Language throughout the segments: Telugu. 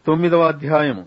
తొమ్మిదవ అధ్యాయము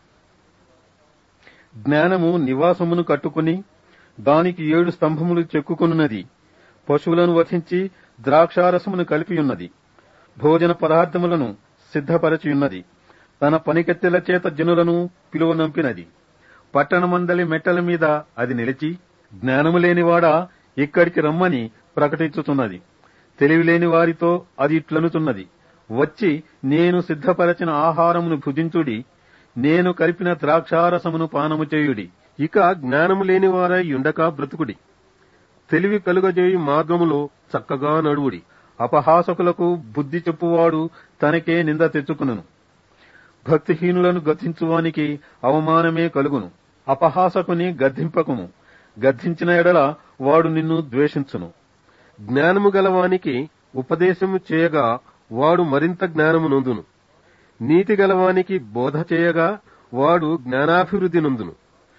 జ్ఞానము నివాసమును కట్టుకుని దానికి ఏడు స్తంభములు చెక్కుకొనున్నది పశువులను వధించి ద్రాక్షారసమును కలిపియున్నది భోజన పదార్థములను సిద్ధపరచియున్నది తన పనికెత్తెల చేత జనులను పిలువనంపినది పట్టణమందలి మెట్టల మీద అది నిలిచి జ్ఞానము లేనివాడా ఇక్కడికి రమ్మని ప్రకటించుతున్నది తెలివిలేని వారితో అది ఇట్లనుతున్నది వచ్చి నేను సిద్ధపరచిన ఆహారమును భుజించుడి నేను కలిపిన ద్రాక్షారసమును పానము చేయుడి ఇక జ్ఞానము లేని వారై ఉండక బ్రతుకుడి తెలివి కలుగజేయు మార్గములో చక్కగా నడువుడి అపహాసకులకు బుద్ధి చెప్పువాడు తనకే నింద తెచ్చుకును భక్తిహీనులను గద్దించువానికి అవమానమే కలుగును అపహాసకుని గద్దింపకుము గద్దించిన ఎడల వాడు నిన్ను ద్వేషించును జ్ఞానము గలవానికి ఉపదేశము చేయగా వాడు మరింత జ్ఞానము నొందును నీతి గలవానికి బోధ చేయగా వాడు జ్ఞానాభివృద్ధి నొందును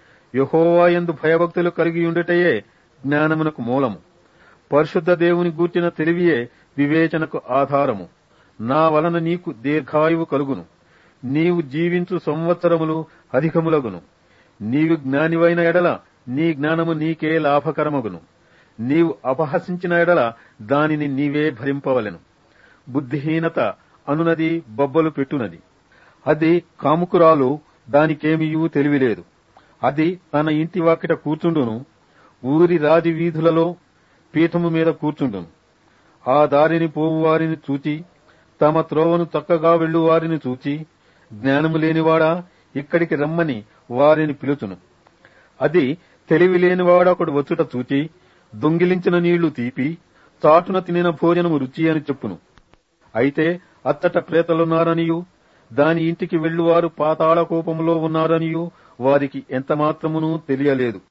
యహోవా యందు భయభక్తులు కలిగి ఉండుటయే జ్ఞానమునకు మూలము పరిశుద్ధ దేవుని గూర్చిన తెలివియే వివేచనకు ఆధారము నా వలన నీకు దీర్ఘాయువు కలుగును నీవు జీవించు సంవత్సరములు అధికములగును నీవు జ్ఞానివైన ఎడల నీ జ్ఞానము నీకే లాభకరమగును నీవు అపహసించిన ఎడల దానిని నీవే భరింపవలెను బుద్ధిహీనత అనునది బొబ్బలు పెట్టునది అది కాముకురాలు దానికేమియూ తెలివిలేదు అది తన ఇంటి వాకిట కూర్చుండును ఊరి రాజి వీధులలో పీఠము మీద కూర్చుండును ఆ దారిని పోవు వారిని చూచి తమ త్రోవను చక్కగా వెళ్ళు వారిని చూచి జ్ఞానము లేనివాడా ఇక్కడికి రమ్మని వారిని పిలుచును అది తెలివి లేనివాడొకడు వచ్చుట చూచి దొంగిలించిన నీళ్లు తీపి చాటున తినిన భోజనము రుచి అని చెప్పును అయితే అత్తట ప్రేతలున్నారనియు దాని ఇంటికి వెళ్ళువారు పాతాళ కోపములో ఉన్నారనియు వారికి ఎంత మాత్రమునూ తెలియలేదు